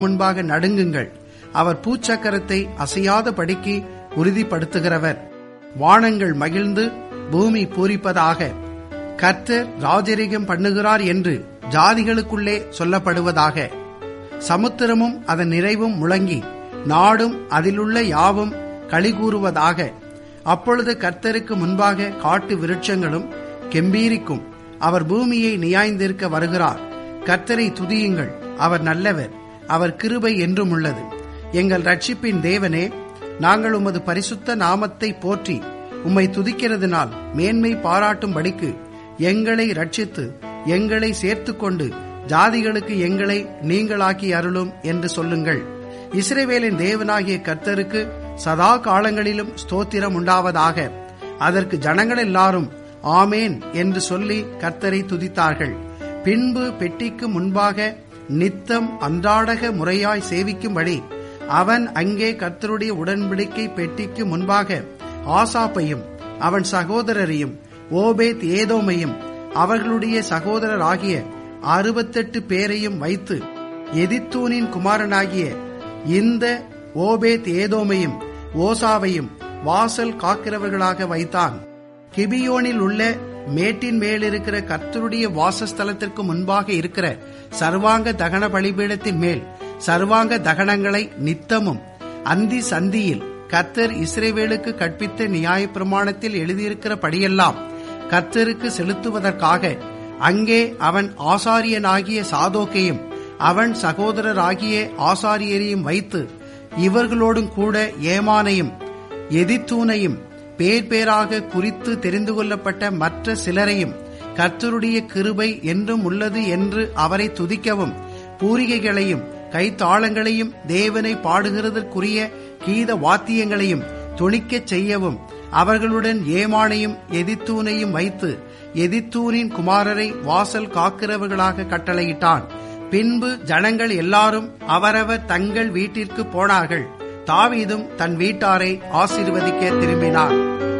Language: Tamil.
முன்பாக நடுங்குங்கள் அவர் பூச்சக்கரத்தை அசையாத படிக்கு உறுதிப்படுத்துகிறவர் வானங்கள் மகிழ்ந்து பூமி பூரிப்பதாக கர்த்தர் ராஜரிகம் பண்ணுகிறார் என்று ஜாதிகளுக்குள்ளே சொல்லப்படுவதாக சமுத்திரமும் அதன் நிறைவும் முழங்கி நாடும் அதிலுள்ள யாவும் களிகூறுவதாக அப்பொழுது கர்த்தருக்கு முன்பாக காட்டு விருட்சங்களும் கெம்பீரிக்கும் அவர் பூமியை நியாய்ந்திருக்க வருகிறார் கர்த்தரை துதியுங்கள் அவர் நல்லவர் அவர் கிருபை என்றும் உள்ளது எங்கள் ரட்சிப்பின் தேவனே நாங்கள் உமது பரிசுத்த நாமத்தை போற்றி உம்மை துதிக்கிறதுனால் மேன்மை பாராட்டும்படிக்கு எங்களை ரட்சித்து எங்களை சேர்த்துக்கொண்டு ஜாதிகளுக்கு எங்களை நீங்களாக்கி அருளும் என்று சொல்லுங்கள் இஸ்ரேவேலின் தேவனாகிய கர்த்தருக்கு சதா காலங்களிலும் ஸ்தோத்திரம் உண்டாவதாக அதற்கு ஜனங்கள் எல்லாரும் ஆமேன் என்று சொல்லி கர்த்தரை துதித்தார்கள் பின்பு பெட்டிக்கு முன்பாக நித்தம் அன்றாடக முறையாய் சேவிக்கும்படி அவன் அங்கே கர்த்தருடைய உடன்படிக்கை பெட்டிக்கு முன்பாக ஆசாப்பையும் அவன் சகோதரரையும் ஓபேத் ஏதோமையும் அவர்களுடைய சகோதரர் ஆகிய அறுபத்தெட்டு பேரையும் வைத்து எதித்தூனின் குமாரனாகிய இந்த ஓபேத் ஏதோமையும் ஓசாவையும் வாசல் காக்கிறவர்களாக வைத்தான் கிபியோனில் உள்ள மேட்டின் மேலிருக்கிற கர்த்தருடைய வாசஸ்தலத்திற்கு முன்பாக இருக்கிற சர்வாங்க தகன பலிபீடத்தின் மேல் சர்வாங்க தகனங்களை நித்தமும் அந்தி சந்தியில் கர்த்தர் இஸ்ரேவேலுக்கு கற்பித்த நியாய பிரமாணத்தில் எழுதியிருக்கிறபடியெல்லாம் கர்த்தருக்கு செலுத்துவதற்காக அங்கே அவன் ஆசாரியனாகிய சாதோக்கையும் அவன் சகோதரராகிய ஆசாரியரையும் வைத்து இவர்களோடும் கூட ஏமானையும் எதித்தூனையும் பேர் பேராக குறித்து தெரிந்து கொள்ளப்பட்ட மற்ற சிலரையும் கர்த்தருடைய கிருபை என்றும் உள்ளது என்று அவரை துதிக்கவும் பூரிகைகளையும் கைத்தாளங்களையும் தேவனை பாடுகிறதற்குரிய கீத வாத்தியங்களையும் தொணிக்கச் செய்யவும் அவர்களுடன் ஏமானையும் எதித்தூனையும் வைத்து எதித்தூனின் குமாரரை வாசல் காக்கிறவர்களாக கட்டளையிட்டான் பின்பு ஜனங்கள் எல்லாரும் அவரவர் தங்கள் வீட்டிற்கு போனார்கள் தாவீதும் தன் வீட்டாரை ஆசீர்வதிக்க திரும்பினான்